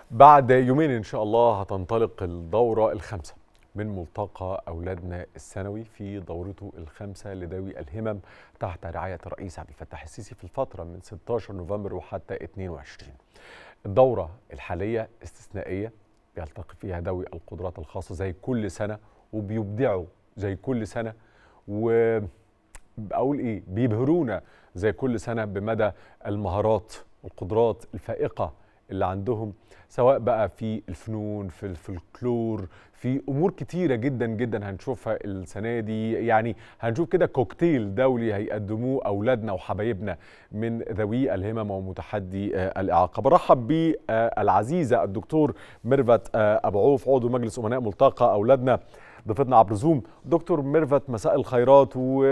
بعد يومين إن شاء الله هتنطلق الدورة الخامسة من ملتقى أولادنا السنوي في دورته الخامسة لذوي الهمم تحت رعاية الرئيس عبد الفتاح السيسي في الفترة من 16 نوفمبر وحتى 22 الدورة الحالية استثنائية بيلتقي فيها ذوي القدرات الخاصة زي كل سنة وبيبدعوا زي كل سنة و اقول ايه بيبهرونا زي كل سنه بمدى المهارات والقدرات الفائقه اللي عندهم سواء بقى في الفنون في الفلكلور في امور كتيره جدا جدا هنشوفها السنه دي يعني هنشوف كده كوكتيل دولي هيقدموه اولادنا وحبايبنا من ذوي الهمم ومتحدي الاعاقه برحب بالعزيزه الدكتور ميرفت ابو عوف عضو مجلس امناء ملتقى اولادنا ضيفتنا عبر زوم دكتور ميرفت مساء الخيرات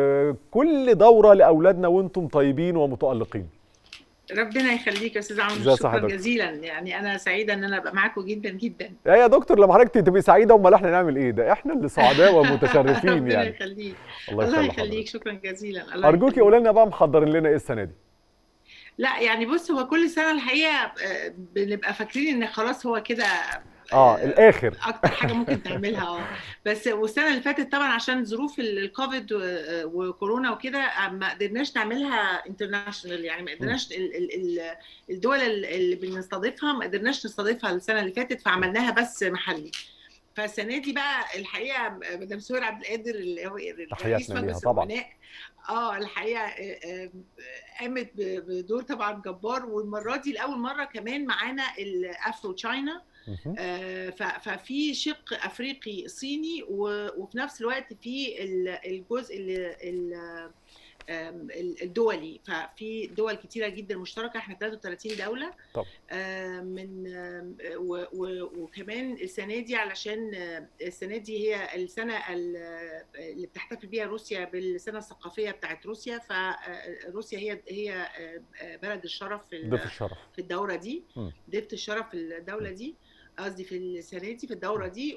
وكل دوره لاولادنا وانتم طيبين ومتالقين ربنا يخليك يا استاذ عمرو شكرا جزيلا يعني انا سعيده ان انا ابقى معاكم جدا جدا يا يا دكتور لما حضرتك تبقي سعيده امال احنا نعمل ايه ده احنا اللي سعداء ومتشرفين ربنا يعني يخليك الله الله يخليك يخليك شكرا جزيلا الله ارجوكي يخليك. قولي لنا بقى محضرين لنا ايه السنه دي لا يعني بص هو كل سنه الحقيقه آه، بنبقى فاكرين ان خلاص هو كده اه الاخر اكتر حاجه ممكن تعملها اه بس والسنه اللي فاتت طبعا عشان ظروف ال- الكوفيد و- وكورونا وكده ما قدرناش نعملها انترناشونال يعني ما قدرناش ال- ال- ال- الدول ال- اللي بنستضيفها ما قدرناش نستضيفها السنه اللي فاتت فعملناها بس محلي فالسنه دي بقى الحقيقه مدام سهير عبد القادر اللي هو رئيس تحياتنا ليها مجلس طبعا. الامناء اه الحقيقه آه، آه، قامت ب- بدور طبعا جبار والمره دي لاول مره كمان معانا الافرو تشاينا مهم. آه، ف- ففي شق افريقي صيني و- وفي نفس الوقت في ال- الجزء ال- ال- آم، ال- الدولي ففي دول كتيره جدا مشتركه احنا 33 دوله طب. آه، من آم، و- و- وكمان السنه دي علشان آه، السنه دي هي السنه ال- اللي بتحتفل بيها روسيا بالسنه الثقافيه بتاعت روسيا فروسيا هي هي آه، آه، بلد الشرف في ال- ضيف الشرف في الدوره دي مم. ضيفه الشرف في الدوله دي قصدي في السنه دي في الدوره دي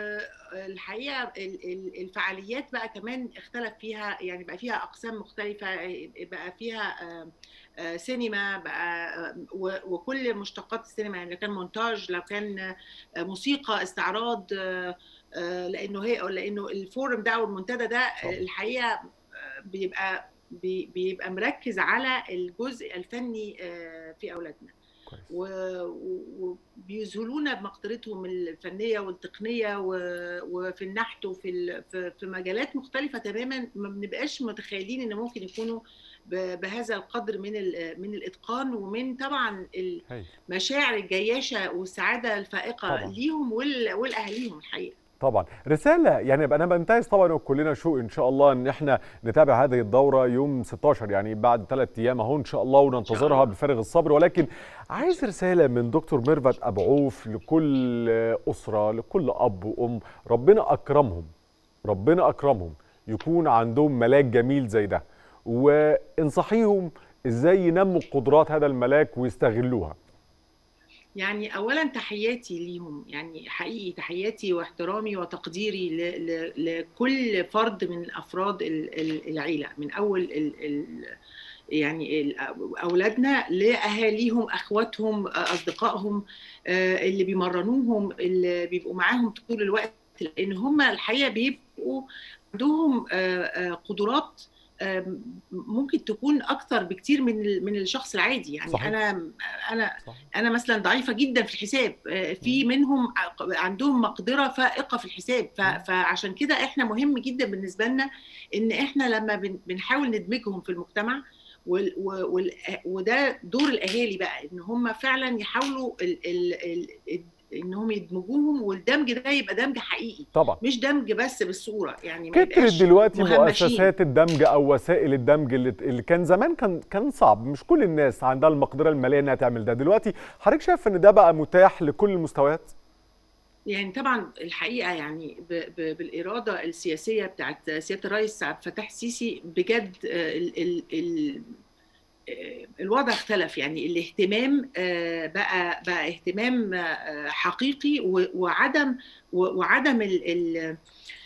والحقيقه ال- ال- الفعاليات بقى كمان اختلف فيها يعني بقى فيها اقسام مختلفه بقى فيها آه، آه، سينما بقى آه، و- وكل مشتقات السينما يعني لو كان مونتاج لو كان آه، موسيقى استعراض آه، آه، لانه هي لانه الفورم ده او المنتدى ده طبعا. الحقيقه آه، بيبقى بي- بيبقى مركز على الجزء الفني آه، في اولادنا كويس و- و- وبيذهلونا بمقدرتهم الفنيه والتقنيه و- وفي النحت وفي ال- في في مجالات مختلفه تماما ما بنبقاش متخيلين ان ممكن يكونوا ب- بهذا القدر من ال- من الاتقان ومن طبعا هاي المشاعر الجياشه والسعاده الفائقه طبعا. ليهم وال- ولاهاليهم الحقيقه طبعا رساله يعني يبقى انا بنتهز طبعا وكلنا شوق ان شاء الله ان احنا نتابع هذه الدوره يوم 16 يعني بعد ثلاث ايام اهو ان شاء الله وننتظرها الله. بفارغ الصبر ولكن عايز رساله من دكتور ميرفت ابو عوف لكل اسره لكل اب وام ربنا اكرمهم ربنا اكرمهم يكون عندهم ملاك جميل زي ده وانصحيهم ازاي ينموا قدرات هذا الملاك ويستغلوها يعني اولا تحياتي ليهم يعني حقيقي تحياتي واحترامي وتقديري ل- ل- لكل فرد من افراد ال- ال- العيله من اول ال ال يعني ال- اولادنا لاهاليهم اخواتهم اصدقائهم آه، اللي بيمرنوهم اللي بيبقوا معاهم طول الوقت لان هم الحقيقه بيبقوا عندهم آه، آه، قدرات آه، ممكن تكون اكتر بكتير من ال- من الشخص العادي يعني صحيح. انا انا صح. انا مثلا ضعيفه جدا في الحساب آه، في منهم ع- عندهم مقدره فائقه في الحساب ف- مم. فعشان كده احنا مهم جدا بالنسبه لنا ان احنا لما بن- بنحاول ندمجهم في المجتمع وال- و- وال- وده دور الاهالي بقى ان هم فعلا يحاولوا ال ال ال ال انهم يدمجوهم والدمج ده يبقى دمج حقيقي طبعا مش دمج بس بالصوره يعني ما كترت يبقاش دلوقتي مهمشين. مؤسسات الدمج او وسائل الدمج اللي, اللي كان زمان كان كان صعب مش كل الناس عندها المقدره الماليه انها تعمل ده دلوقتي حضرتك شايف ان ده بقى متاح لكل المستويات يعني طبعا الحقيقه يعني ب ب بالاراده السياسيه بتاعت سياده الرئيس عبد الفتاح السيسي بجد آه، ال ال ال آه، الوضع اختلف يعني الاهتمام آه، بقى بقى اهتمام آه، حقيقي و- وعدم و- وعدم ال ال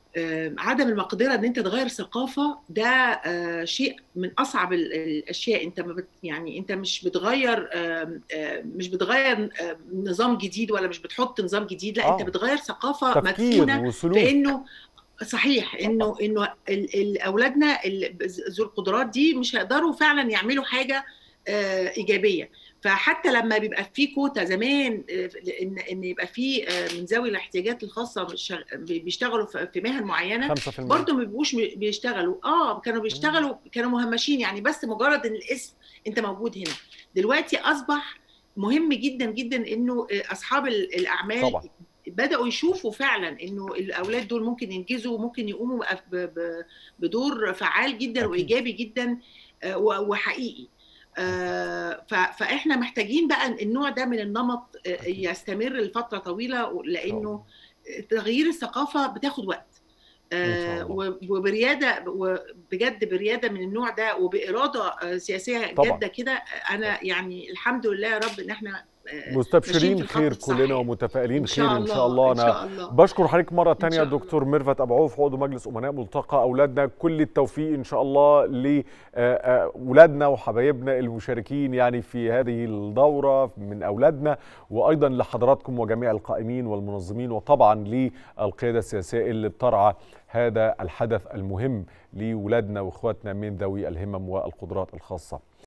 عدم المقدره ان انت تغير ثقافه ده شيء من اصعب الاشياء انت ما بت يعني انت مش بتغير مش بتغير نظام جديد ولا مش بتحط نظام جديد لا آه. انت بتغير ثقافه مدفونه في انه صحيح انه انه اولادنا ذو القدرات دي مش هيقدروا فعلا يعملوا حاجه ايجابيه فحتى لما بيبقى في كوتا زمان ان ان يبقى في من ذوي الاحتياجات الخاصه بيشتغلوا في مهن معينه برضه ما بيبقوش بيشتغلوا اه كانوا بيشتغلوا كانوا مهمشين يعني بس مجرد ان الاسم انت موجود هنا دلوقتي اصبح مهم جدا جدا انه اصحاب الاعمال طبعا. بداوا يشوفوا فعلا انه الاولاد دول ممكن ينجزوا وممكن يقوموا بدور فعال جدا أكيد. وايجابي جدا وحقيقي فاحنا محتاجين بقى النوع ده من النمط يستمر لفتره طويله لانه تغيير الثقافه بتاخد وقت وبرياده وبجد برياده من النوع ده وباراده سياسيه جاده كده انا يعني الحمد لله يا رب ان احنا مستبشرين خير كلنا ومتفائلين خير ان شاء الله انا شاء الله. بشكر حضرتك مره ثانيه دكتور ميرفت ابو عوف عضو مجلس امناء ملتقى اولادنا كل التوفيق ان شاء الله لاولادنا وحبايبنا المشاركين يعني في هذه الدوره من اولادنا وايضا لحضراتكم وجميع القائمين والمنظمين وطبعا للقياده السياسيه اللي بترعى هذا الحدث المهم لولادنا واخواتنا من ذوي الهمم والقدرات الخاصه